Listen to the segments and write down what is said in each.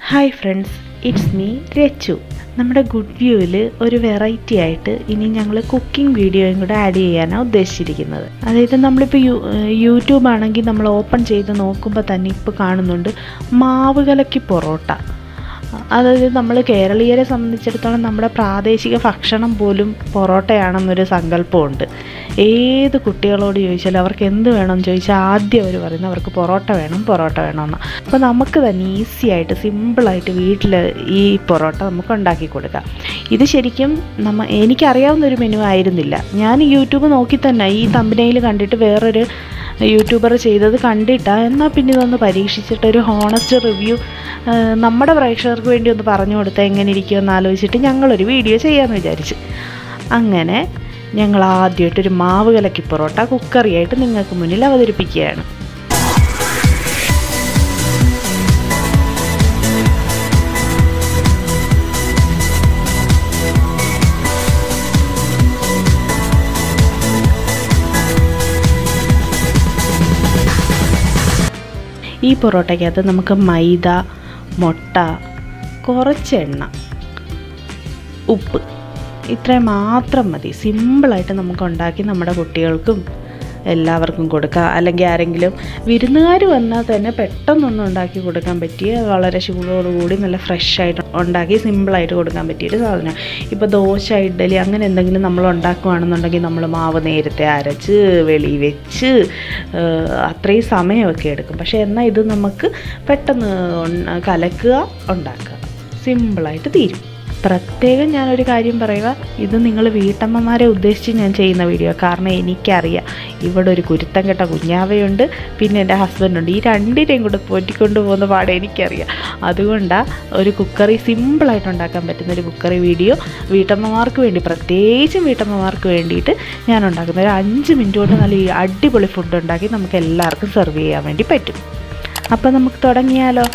hi friends it's me Rachu നമ്മുടെ good വ്യൂവിൽ ഒരു വെറൈറ്റി ആയിട്ട് ഇനി ഞങ്ങൾ കുക്കിംഗ് വീഡിയോയും കൂടെ ആഡ് ചെയ്യാനാണ് ഉദ്ദേശിച്ചിരിക്കുന്നത് അതായത് നമ്മളിപ്പോൾ യൂ യൂട്യൂബ് ആണെങ്കിൽ നമ്മൾ ഓപ്പൺ ചെയ്ത് നോക്കുമ്പോൾ തന്നെ ഇപ്പോൾ കാണുന്നുണ്ട് മാവ് കലക്കി പൊറോട്ട അതായത് നമ്മൾ കേരളീയരെ സംബന്ധിച്ചിടത്തോളം നമ്മുടെ പ്രാദേശിക ഭക്ഷണം പോലും പൊറോട്ടയാണെന്നൊരു സങ്കല്പമുണ്ട് ഏത് കുട്ടികളോട് ചോദിച്ചാലും അവർക്ക് എന്ത് വേണമെന്ന് ചോദിച്ചാൽ ആദ്യം അവർ പറയുന്നത് അവർക്ക് പൊറോട്ട വേണം പൊറോട്ട വേണമെന്ന് അപ്പോൾ നമുക്ക് തന്നെ ഈസി ആയിട്ട് സിമ്പിളായിട്ട് വീട്ടിൽ ഈ പൊറോട്ട നമുക്ക് ഉണ്ടാക്കി കൊടുക്കാം ഇത് ശരിക്കും നമ്മ എനിക്കറിയാവുന്ന ഒരു മെനു ആയിരുന്നില്ല ഞാൻ യൂട്യൂബ് നോക്കി തന്നെ ഈ തമ്പനയിൽ കണ്ടിട്ട് വേറൊരു യൂട്യൂബർ ചെയ്തത് കണ്ടിട്ടാ എന്നാൽ പിന്നെ ഇതൊന്ന് പരീക്ഷിച്ചിട്ട് ഒരു ഹോണസ്റ്റ് റിവ്യൂ നമ്മുടെ പ്രേക്ഷകർക്ക് വേണ്ടി ഒന്ന് പറഞ്ഞു കൊടുത്താൽ എങ്ങനെ ഇരിക്കുമെന്ന് ആലോചിച്ചിട്ട് ഞങ്ങളൊരു വീഡിയോ ചെയ്യാമെന്ന് വിചാരിച്ചു അങ്ങനെ ഞങ്ങൾ ആദ്യമായിട്ടൊരു മാവ് കലക്കി പൊറോട്ട കുക്കറിയായിട്ട് നിങ്ങൾക്ക് മുന്നിൽ അവതരിപ്പിക്കുകയാണ് ഈ പൊറോട്ടയ്ക്കകത്ത് നമുക്ക് മൈദ മുട്ട കുറച്ച് എണ്ണ ഉപ്പ് ഇത്രയും മാത്രം മതി സിമ്പിളായിട്ട് നമുക്ക് ഉണ്ടാക്കി നമ്മുടെ കുട്ടികൾക്കും എല്ലാവർക്കും കൊടുക്കാം അല്ലെങ്കിൽ ആരെങ്കിലും വിരുന്നുകാർ വന്നാൽ തന്നെ പെട്ടെന്നൊന്നും ഉണ്ടാക്കി കൊടുക്കാൻ പറ്റിയ വളരെ ചൂടോടുകൂടി നല്ല ഫ്രഷ് ആയിട്ട് ഉണ്ടാക്കി സിമ്പിളായിട്ട് കൊടുക്കാൻ പറ്റിയൊരു സാധനം ഇപ്പോൾ ദോശ ഇഡ്ഡലി അങ്ങനെ എന്തെങ്കിലും നമ്മൾ ഉണ്ടാക്കുകയാണെന്നുണ്ടെങ്കിൽ നമ്മൾ മാവ് നേരത്തെ അരച്ച് വെളി വെച്ച് അത്രയും സമയമൊക്കെ എടുക്കും പക്ഷേ എന്നാൽ ഇത് നമുക്ക് പെട്ടെന്ന് കലക്കുക ഉണ്ടാക്കുക സിമ്പിളായിട്ട് തീരും പ്രത്യേകം ഞാനൊരു കാര്യം പറയുക ഇത് നിങ്ങൾ വീട്ടമ്മമാരെ ഉദ്ദേശിച്ച് ഞാൻ ചെയ്യുന്ന വീഡിയോ കാരണം എനിക്കറിയാം ഇവിടെ ഒരു കുരുത്തം കെട്ട കുഞ്ഞാവയുണ്ട് പിന്നെ എൻ്റെ ഹസ്ബൻഡുണ്ട് ഈ രണ്ടിനെയും കൂടെ പോറ്റിക്കൊണ്ട് പോകുന്ന പാടെ എനിക്കറിയാം അതുകൊണ്ടാണ് ഒരു കുക്കറി സിമ്പിളായിട്ട് ഉണ്ടാക്കാൻ പറ്റുന്ന ഒരു കുക്കറി വീഡിയോ വീട്ടമ്മമാർക്ക് വേണ്ടി പ്രത്യേകിച്ചും വീട്ടമ്മമാർക്ക് വേണ്ടിയിട്ട് ഞാൻ ഉണ്ടാക്കുന്ന ഒരു അഞ്ച് മിനിറ്റ് കൊണ്ട് നല്ല അടിപൊളി ഫുഡ് ഉണ്ടാക്കി നമുക്ക് എല്ലാവർക്കും സെർവ് ചെയ്യാൻ വേണ്ടി പറ്റും അപ്പോൾ നമുക്ക് തുടങ്ങിയാലോ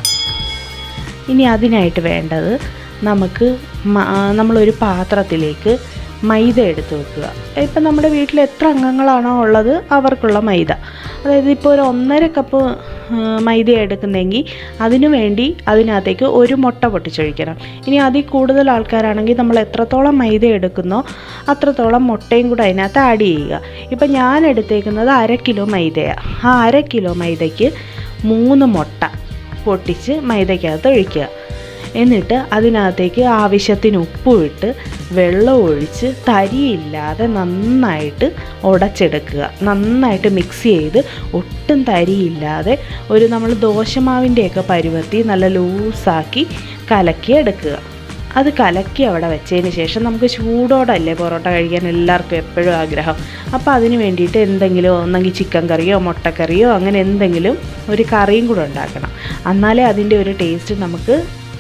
ഇനി അതിനായിട്ട് വേണ്ടത് നമുക്ക് നമ്മളൊരു പാത്രത്തിലേക്ക് മൈദ എടുത്ത് വെക്കുക ഇപ്പം നമ്മുടെ വീട്ടിൽ എത്ര അംഗങ്ങളാണോ ഉള്ളത് അവർക്കുള്ള മൈദ അതായത് ഇപ്പോൾ ഒരു ഒന്നര കപ്പ് മൈദ എടുക്കുന്നെങ്കിൽ അതിനു വേണ്ടി അതിനകത്തേക്ക് ഒരു മുട്ട പൊട്ടിച്ചൊഴിക്കണം ഇനി അതിൽ കൂടുതൽ ആൾക്കാരാണെങ്കിൽ നമ്മൾ എത്രത്തോളം മൈദ എടുക്കുന്നോ അത്രത്തോളം മുട്ടയും കൂടെ അതിനകത്ത് ആഡ് ചെയ്യുക ഇപ്പം ഞാൻ എടുത്തേക്കുന്നത് അര കിലോ മൈദയാണ് ആ അര കിലോ മൈദയ്ക്ക് മൂന്ന് മുട്ട പൊട്ടിച്ച് മൈദയ്ക്കകത്ത് ഒഴിക്കുക എന്നിട്ട് അതിനകത്തേക്ക് ആവശ്യത്തിന് ഉപ്പും ഇട്ട് വെള്ളം ഒഴിച്ച് തരിയില്ലാതെ നന്നായിട്ട് ഉടച്ചെടുക്കുക നന്നായിട്ട് മിക്സ് ചെയ്ത് ഒട്ടും തരിയില്ലാതെ ഒരു നമ്മൾ ദോശമാവിൻ്റെയൊക്കെ പരുവത്തി നല്ല ലൂസാക്കി കലക്കി എടുക്കുക അത് കലക്കി അവിടെ വെച്ചതിന് ശേഷം നമുക്ക് ചൂടോടല്ലേ പൊറോട്ട കഴിക്കാൻ എല്ലാവർക്കും എപ്പോഴും ആഗ്രഹം അപ്പോൾ അതിന് വേണ്ടിയിട്ട് എന്തെങ്കിലും ഒന്നെങ്കിൽ ചിക്കൻ കറിയോ മുട്ടക്കറിയോ അങ്ങനെ എന്തെങ്കിലും ഒരു കറിയും കൂടെ ഉണ്ടാക്കണം എന്നാലേ അതിൻ്റെ ഒരു ടേസ്റ്റ് നമുക്ക്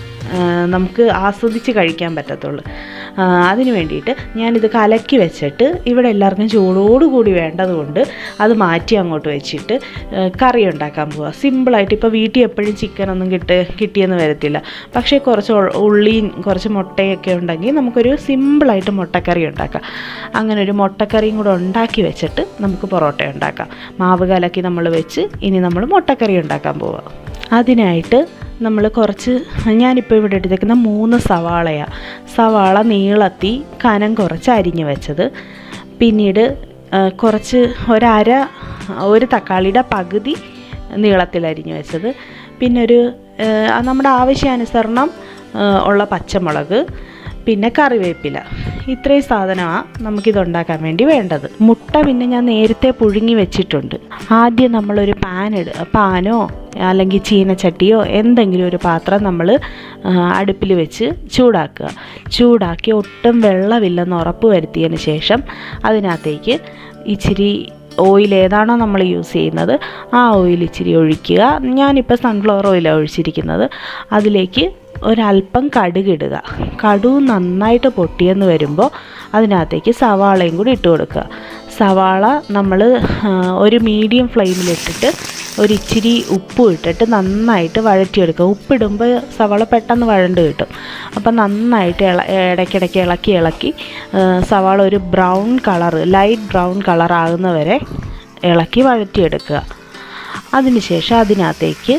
നമുക്ക് ആസ്വദിച്ച് കഴിക്കാൻ പറ്റത്തുള്ളൂ അതിന് വേണ്ടിയിട്ട് ഞാനിത് കലക്കി വെച്ചിട്ട് ഇവിടെ എല്ലാവർക്കും ചൂടോടുകൂടി വേണ്ടതുകൊണ്ട് അത് മാറ്റി അങ്ങോട്ട് വെച്ചിട്ട് കറി ഉണ്ടാക്കാൻ പോവുക സിമ്പിളായിട്ട് ഇപ്പോൾ വീട്ടിൽ എപ്പോഴും ചിക്കനൊന്നും കിട്ട് കിട്ടിയെന്ന് വരത്തില്ല പക്ഷേ കുറച്ച് ഉള്ളിയും കുറച്ച് മുട്ടയൊക്കെ ഉണ്ടെങ്കിൽ നമുക്കൊരു സിമ്പിളായിട്ട് മുട്ടക്കറി ഉണ്ടാക്കാം അങ്ങനെ ഒരു മുട്ടക്കറിയും കൂടെ ഉണ്ടാക്കി വെച്ചിട്ട് നമുക്ക് പൊറോട്ട ഉണ്ടാക്കാം മാവ് കലക്കി നമ്മൾ വെച്ച് ഇനി നമ്മൾ മുട്ടക്കറി ഉണ്ടാക്കാൻ പോവുക അതിനായിട്ട് നമ്മൾ കുറച്ച് ഞാനിപ്പോൾ ഇവിടെ എടുത്തേക്കുന്ന മൂന്ന് സവാളയാണ് സവാള നീളത്തി കനം കുറച്ച് അരിഞ്ഞ് വെച്ചത് പിന്നീട് കുറച്ച് ഒരര ഒരു തക്കാളിയുടെ പകുതി നീളത്തിൽ അരിഞ്ഞ് വെച്ചത് പിന്നെ ഒരു നമ്മുടെ ആവശ്യാനുസരണം ഉള്ള പച്ചമുളക് പിന്നെ കറിവേപ്പില ഇത്രയും സാധനമാണ് നമുക്കിതുണ്ടാക്കാൻ വേണ്ടി വേണ്ടത് മുട്ട പിന്നെ ഞാൻ നേരത്തെ പുഴുങ്ങി വെച്ചിട്ടുണ്ട് ആദ്യം നമ്മളൊരു പാൻ ഇട പാനോ അല്ലെങ്കിൽ ചീനച്ചട്ടിയോ എന്തെങ്കിലും ഒരു പാത്രം നമ്മൾ അടുപ്പിൽ വെച്ച് ചൂടാക്കുക ചൂടാക്കി ഒട്ടും വെള്ളമില്ലെന്ന് ഉറപ്പ് വരുത്തിയതിന് ശേഷം അതിനകത്തേക്ക് ഇച്ചിരി ഓയിൽ ഏതാണോ നമ്മൾ യൂസ് ചെയ്യുന്നത് ആ ഓയിൽ ഇച്ചിരി ഒഴിക്കുക ഞാനിപ്പോൾ സൺഫ്ലവർ ഓയിലാണ് ഒഴിച്ചിരിക്കുന്നത് അതിലേക്ക് ഒരല്പം കടുകിടുക കടുക് നന്നായിട്ട് പൊട്ടിയെന്ന് വരുമ്പോൾ അതിനകത്തേക്ക് സവാളയും കൂടി ഇട്ട് കൊടുക്കുക സവാള നമ്മൾ ഒരു മീഡിയം ഫ്ലെയിമിലിട്ടിട്ട് ഒരു ഇച്ചിരി ഉപ്പ് ഇട്ടിട്ട് നന്നായിട്ട് വഴറ്റിയെടുക്കുക ഉപ്പിടുമ്പോൾ സവാള പെട്ടെന്ന് വഴണ്ട് കിട്ടും അപ്പം നന്നായിട്ട് ഇള ഇടയ്ക്കിടയ്ക്ക് ഇളക്കി ഇളക്കി സവാള ഒരു brown colour light brown colour ആകുന്നവരെ ഇളക്കി വഴറ്റിയെടുക്കുക അതിനുശേഷം അതിനകത്തേക്ക്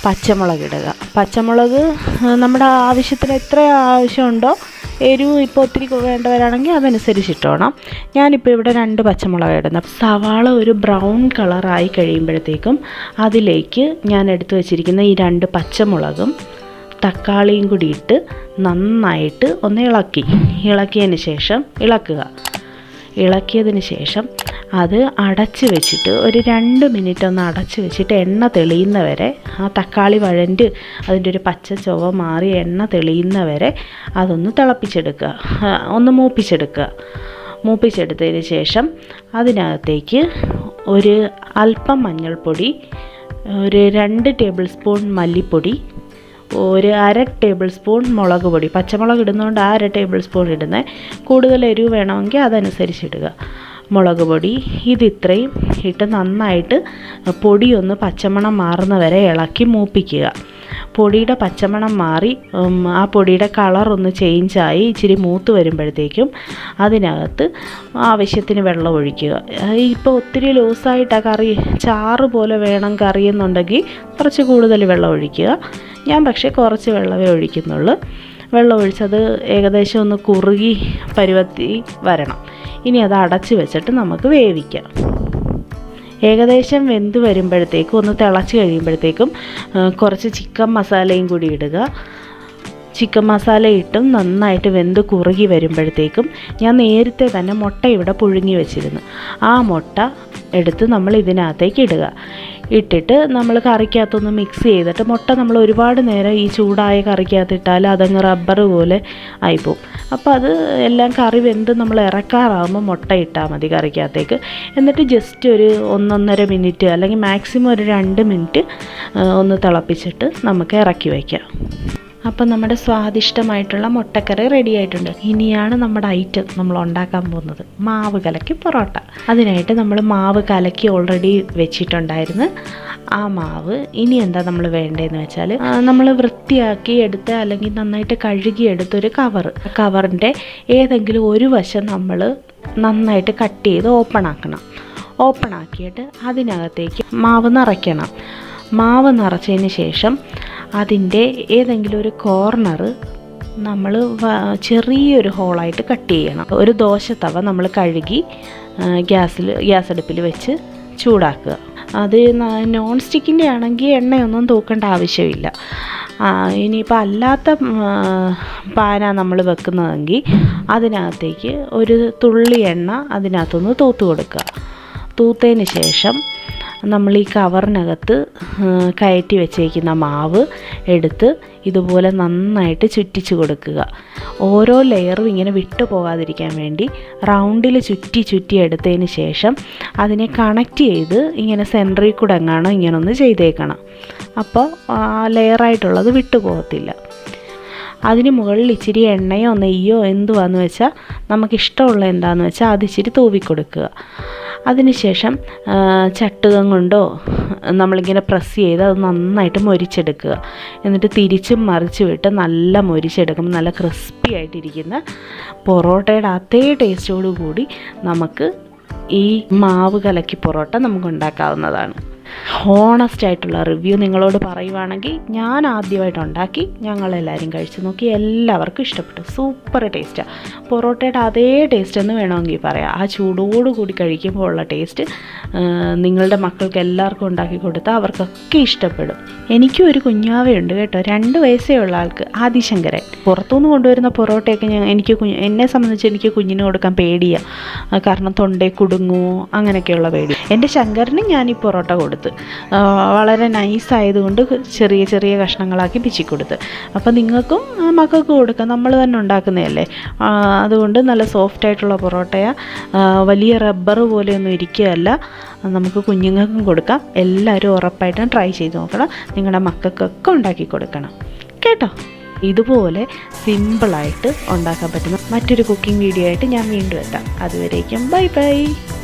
പച്ചമുളക് ഇടുക പച്ചമുളക് ആ, നമ്മുടെ ആവശ്യത്തിന് എത്ര ആവശ്യമുണ്ടോ എരിവ് ഇപ്പോൾ ഒത്തിരി വേണ്ടവരാണെങ്കിൽ അതനുസരിച്ച് ഇട്ടോണം ഞാനിപ്പോൾ ഇവിടെ രണ്ട് പച്ചമുളക് ഇടുന്നത് സവാള ഒരു ബ്രൗൺ കളറായി കഴിയുമ്പോഴത്തേക്കും അതിലേക്ക് ഞാൻ എടുത്തു വച്ചിരിക്കുന്ന ഈ രണ്ട് പച്ചമുളകും തക്കാളിയും കൂടി ഇട്ട് നന്നായിട്ട് ഒന്ന് ഇളക്കി ഇളക്കിയതിന് ശേഷം ഇളക്കുക ഇളക്കിയതിന് ശേഷം അത് അടച്ച് വെച്ചിട്ട് ഒരു രണ്ട് മിനിറ്റ് ഒന്ന് അടച്ച് വെച്ചിട്ട് എണ്ണ തെളിയുന്ന വരെ ആ തക്കാളി വഴണ്ട് അതിൻ്റെ ഒരു പച്ച ചുവ മാറി എണ്ണ തെളിയുന്ന വരെ അതൊന്ന് തിളപ്പിച്ചെടുക്കുക ആ, ഒന്ന് മൂപ്പിച്ചെടുക്കുക മൂപ്പിച്ചെടുത്തതിന് ശേഷം അതിനകത്തേക്ക് ഒരു അല്പം മഞ്ഞൾപ്പൊടി ഒരു രണ്ട് ടേബിൾ സ്പൂൺ മല്ലിപ്പൊടി ഒരു അര ടേബിൾ സ്പൂൺ മുളക് പൊടി പച്ചമുളക് ഇടുന്നതുകൊണ്ട് ആ അര ടേബിൾ സ്പൂൺ ഇടുന്നത് കൂടുതൽ എരിവ് വേണമെങ്കിൽ അതനുസരിച്ച് ഇടുക മുളക് പൊടി ഇത് ഇത്രയും ഇട്ട് നന്നായിട്ട് പൊടി ഒന്ന് പച്ചമണം മാറുന്ന വരെ ഇളക്കി മൂപ്പിക്കുക പൊടിയുടെ പച്ചമണം മാറി ഉം, ആ പൊടിയുടെ കളർ ഒന്ന് ചേഞ്ചായി ഇച്ചിരി മൂത്ത് വരുമ്പോഴത്തേക്കും അതിനകത്ത് ആവശ്യത്തിന് വെള്ളം ഒഴിക്കുക ഇപ്പോൾ ഒത്തിരി ലൂസായിട്ട് ആ കറി ചാറ് പോലെ വേണം കറി എന്നുണ്ടെങ്കിൽ കുറച്ച് കൂടുതൽ വെള്ളം ഒഴിക്കുക ഞാൻ പക്ഷേ കുറച്ച് വെള്ളമേ ഒഴിക്കുന്നുള്ളൂ വെള്ളം ഒഴിച്ചത് ഏകദേശം ഒന്ന് കുറുകി പരുവത്തി വരണം ഇനി അത് അടച്ച് വെച്ചിട്ട് നമുക്ക് വേവിക്കാം ഏകദേശം വെന്ത് വരുമ്പോഴത്തേക്കും ഒന്ന് തിളച്ച് കഴിയുമ്പോഴത്തേക്കും ആ, കുറച്ച് ചിക്കൻ മസാലയും കൂടി ഇടുക ചിക്കൻ മസാല ഇട്ടും നന്നായിട്ട് വെന്ത് കുറുകി വരുമ്പോഴത്തേക്കും ഞാൻ നേരത്തെ തന്നെ മുട്ട ഇവിടെ പുഴുങ്ങി വെച്ചിരുന്നു ആ മുട്ട എടുത്ത് നമ്മൾ ഇതിനകത്തേക്ക് ഇടുക ഇട്ടിട്ട് നമ്മൾ കറിക്കകത്തൊന്ന് മിക്സ് ചെയ്തിട്ട് മുട്ട നമ്മൾ ഒരുപാട് നേരം ഈ ചൂടായ കറിക്കകത്ത് ഇട്ടാൽ അതങ്ങ് റബ്ബർ പോലെ ആയിപ്പോവും അപ്പോൾ അത് എല്ലാം കറി വെന്ത് നമ്മൾ ഇറക്കാറാകുമ്പോൾ മുട്ട ഇട്ടാൽ മതി കറിക്കകത്തേക്ക് എന്നിട്ട് ജസ്റ്റ് ഒരു ഒന്നൊന്നര മിനിറ്റ് അല്ലെങ്കിൽ മാക്സിമം ഒരു രണ്ട് മിനിറ്റ് ആ, ഒന്ന് തിളപ്പിച്ചിട്ട് നമുക്ക് ഇറക്കി വയ്ക്കാം അപ്പം നമ്മുടെ സ്വാദിഷ്ടമായിട്ടുള്ള മുട്ടക്കറി റെഡി ആയിട്ടുണ്ട് ഇനിയാണ് നമ്മുടെ ഐറ്റം നമ്മൾ ഉണ്ടാക്കാൻ പോകുന്നത് മാവ് കലക്കി പൊറോട്ട അതിനായിട്ട് നമ്മൾ മാവ് കലക്കി ഓൾറെഡി വെച്ചിട്ടുണ്ടായിരുന്നു ആ മാവ് ഇനി എന്താ നമ്മൾ വേണ്ടതെന്ന് വെച്ചാൽ നമ്മൾ വൃത്തിയാക്കി എടുത്ത് അല്ലെങ്കിൽ നന്നായിട്ട് കഴുകി എടുത്തൊരു കവർ കവറിൻ്റെ ഏതെങ്കിലും ഒരു വശം നമ്മൾ നന്നായിട്ട് കട്ട് ചെയ്ത് ഓപ്പൺ ആക്കണം ഓപ്പൺ ആക്കിയിട്ട് അതിനകത്തേക്ക് മാവ് നിറയ്ക്കണം മാവ് നിറച്ചതിന് ശേഷം അതിൻ്റെ ഏതെങ്കിലും ഒരു കോർണർ നമ്മൾ ചെറിയൊരു ഹോളായിട്ട് കട്ട് ചെയ്യണം ഒരു ദോശത്തവ നമ്മൾ കഴുകി ഗ്യാസിൽ ഗ്യാസ് അടുപ്പിൽ വെച്ച് ചൂടാക്കുക അത് ന- നോൺ സ്റ്റിക്കിൻ്റെ ആണെങ്കിൽ എണ്ണയൊന്നും തൂക്കേണ്ട ആവശ്യമില്ല ആ, ഇനിയിപ്പോൾ അല്ലാത്ത പാന നമ്മൾ വെക്കുന്നതെങ്കിൽ അതിനകത്തേക്ക് ഒരു തുള്ളി എണ്ണ അതിനകത്തൊന്ന് തൂത്ത് കൊടുക്കുക തൂത്തതിന് ശേഷം നമ്മൾ ഈ കവറിനകത്ത് ആ, കയറ്റി വെച്ചേക്കുന്ന മാവ് എടുത്ത് ഇതുപോലെ നന്നായിട്ട് ചുറ്റിച്ച് കൊടുക്കുക ഓരോ ലെയറും ഇങ്ങനെ വിട്ടു പോകാതിരിക്കാൻ വേണ്ടി റൗണ്ടിൽ ചുറ്റി ചുറ്റി എടുത്തതിന് ശേഷം അതിനെ കണക്ട് ചെയ്ത് ഇങ്ങനെ സെൻറ്ററിൽ കൂടെ എങ്ങാണോ ഇങ്ങനെ ഒന്ന് ചെയ്തേക്കണം അപ്പോൾ ആ ലെയറായിട്ടുള്ളത് വിട്ടു പോകത്തില്ല അതിന് മുകളിൽ ഇച്ചിരി എണ്ണയോ നെയ്യോ എന്തുവാന്ന് വെച്ചാൽ നമുക്കിഷ്ടമുള്ള എന്താന്ന് വെച്ചാൽ അത് ഇച്ചിരി തൂവി കൊടുക്കുക അതിനുശേഷം ആ, ചട്ടുകം കൊണ്ടോ നമ്മളിങ്ങനെ പ്രസ് ചെയ്ത് അത് നന്നായിട്ട് മൊരിച്ചെടുക്കുക എന്നിട്ട് തിരിച്ചും മറിച്ചും ഇട്ട് നല്ല മൊരിച്ചെടുക്കുമ്പോൾ നല്ല ക്രിസ്പി ആയിട്ടിരിക്കുന്ന പൊറോട്ടയുടെ അതേ ടേസ്റ്റോടു കൂടി നമുക്ക് ഈ മാവ് കലക്കി പൊറോട്ട നമുക്ക് ഉണ്ടാക്കാവുന്നതാണ് ഹോണസ്റ്റ് ആയിട്ടുള്ള റിവ്യൂ നിങ്ങളോട് പറയുവാണെങ്കിൽ ഞാൻ ആദ്യമായിട്ട് ഉണ്ടാക്കി ഞങ്ങളെല്ലാവരും കഴിച്ചു നോക്കി എല്ലാവർക്കും ഇഷ്ടപ്പെട്ടു സൂപ്പർ ടേസ്റ്റാണ് പൊറോട്ടയുടെ അതേ ടേസ്റ്റ് എന്ന് വേണമെങ്കിൽ പറയാം ആ ചൂടോട് കൂടി കഴിക്കുമ്പോൾ ഉള്ള ടേസ്റ്റ് നിങ്ങളുടെ മക്കൾക്ക് എല്ലാവർക്കും ഉണ്ടാക്കി കൊടുത്താൽ അവർക്കൊക്കെ ഇഷ്ടപ്പെടും എനിക്കും ഒരു കുഞ്ഞാവയുണ്ട് കേട്ടോ രണ്ട് വയസ്സേ ഉള്ള ആൾക്ക് ആദിശങ്കരൻ പുറത്തുനിന്ന് കൊണ്ടുവരുന്ന പൊറോട്ടയൊക്കെ ഞാൻ എനിക്ക് കുഞ്ഞ് എന്നെ സംബന്ധിച്ച് എനിക്ക് കുഞ്ഞിന് കൊടുക്കാൻ പേടിയാണ് കാരണം തൊണ്ടേ കുടുങ്ങുമോ അങ്ങനെയൊക്കെയുള്ള പേടി എൻ്റെ ശങ്കരന് ഞാൻ ഈ പൊറോട്ട കൊടുത്ത് ആ, വളരെ നൈസ് ആയതുകൊണ്ട് ചെറിയ ചെറിയ കഷ്ണങ്ങളാക്കി പിച്ചി കൊടുത്ത് അപ്പോൾ നിങ്ങൾക്കും ആ, മക്കൾക്കും കൊടുക്കാം നമ്മൾ തന്നെ ഉണ്ടാക്കുന്നതല്ലേ ആ, അതുകൊണ്ട് നല്ല സോഫ്റ്റ് ആയിട്ടുള്ള പൊറോട്ടയാണ് വലിയ റബ്ബർ പോലെയൊന്നും ഇരിക്കുകയല്ല നമുക്ക് കുഞ്ഞുങ്ങൾക്കും കൊടുക്കാം എല്ലാവരും ഉറപ്പായിട്ടും ട്രൈ ചെയ്ത് നോക്കണം നിങ്ങളുടെ മക്കൾക്കൊക്കെ ഉണ്ടാക്കി കൊടുക്കണം കേട്ടോ ഇതുപോലെ സിമ്പിളായിട്ട് ഉണ്ടാക്കാൻ പറ്റുന്ന മറ്റൊരു കുക്കിംഗ് വീഡിയോ ആയിട്ട് ഞാൻ വീണ്ടും എത്താം അതുവരേക്കും ബൈ ബൈ